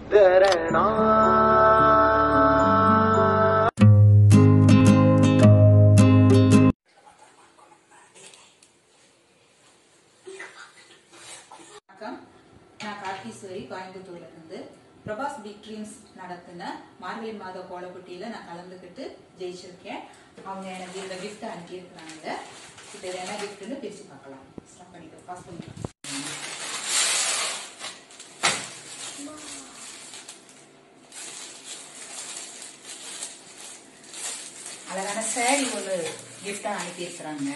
வணக்கம் நான் கார்த்தீஸ்வரி கோயம்புத்தூர்ல இருந்து பிரபாஸ் பிக் ட்ரீம்ஸ் நடத்தின மார்கழி மாத கோலப்பட்டியில நான் கலந்துக்கிட்டு ஜெயிச்சிருக்கேன் அவங்க எனக்கு இந்த கிஃப்ட் அனுப்பியிருக்கிறாங்க இப்போ இது என்ன கிஃப்ட்னு பிரிச்சு பார்க்கலாம் ஸ்டார்ட் பண்ணிக்கலாம் பாஸ் பண்ணிக்கலாம் அழகான சேரீ ஒரு கிஃப்டா அனுப்பியிருக்கிறாங்க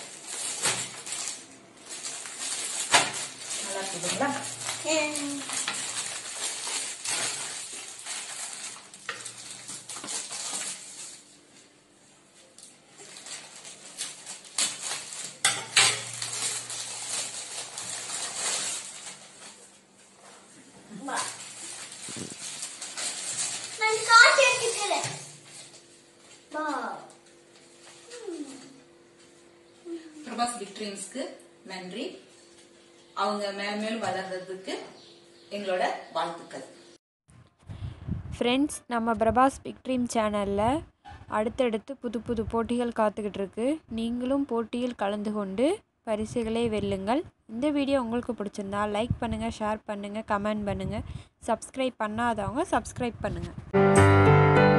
நல்லா இருக்குதுங்களா நான் காசு எடுத்துக்கிறேன் வா பிரபாஸ் பிக் ட்ரீம்ஸ்க்கு நன்றி அவங்க மேல் மேலும் வளர்றதுக்கு எங்களோட வாழ்த்துக்கள் ஃப்ரெண்ட்ஸ் நம்ம பிரபாஸ் பிக் ட்ரீம் சேனலில் அடுத்தடுத்து புது புது போட்டிகள் காத்துக்கிட்டு இருக்கு நீங்களும் போட்டியில் கலந்து கொண்டு பரிசுகளை வெல்லுங்கள் இந்த வீடியோ உங்களுக்கு பிடிச்சிருந்தா லைக் பண்ணுங்கள் ஷேர் பண்ணுங்கள் கமெண்ட் பண்ணுங்கள் சப்ஸ்கிரைப் பண்ணாதவங்க சப்ஸ்கிரைப் பண்ணுங்கள்